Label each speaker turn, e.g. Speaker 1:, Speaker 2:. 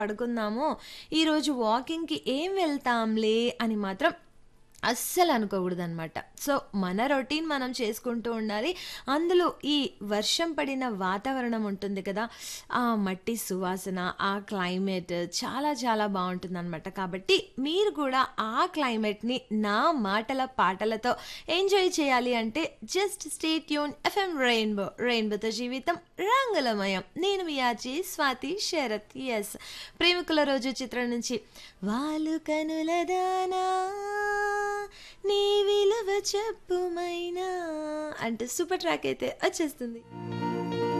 Speaker 1: పడుకుందాము ఈరోజు వాకింగ్‌కి ఏం వెళ్తాంలే అని మాత్రం అస్సలు అనుకోకూడదనమాట. సో, మన రొటీన్ మనం చేసుకుంటూ ఉండాలి. అందులో ఈ వర్షం పడిన వాతావరణం ఉంటుంది కదా! ఆ మట్టి సువాసన, ఆ క్లైమేట్ చాలా చాలా బావుంటుందనమాట. కాబట్టి మీరు కూడా ఆ క్లైమేట్‌ని నా మాటల, పాటలతో ఎంజాయ్ చేయాలి అంటే just stay tune FM rainbow. రెయిన్బోతో జీవితం రంగులమయం. నేను మీ ఆర్జే స్వాతి శరత్. యెస్. 'ప్రేమికుల రోజు' చిత్రం నుంచి వాలు కనుల దానా నీ విలువ చెప్పుమైనా అంటూ సూపర్ ట్రాక్ అయితే వచ్చేస్తుంది.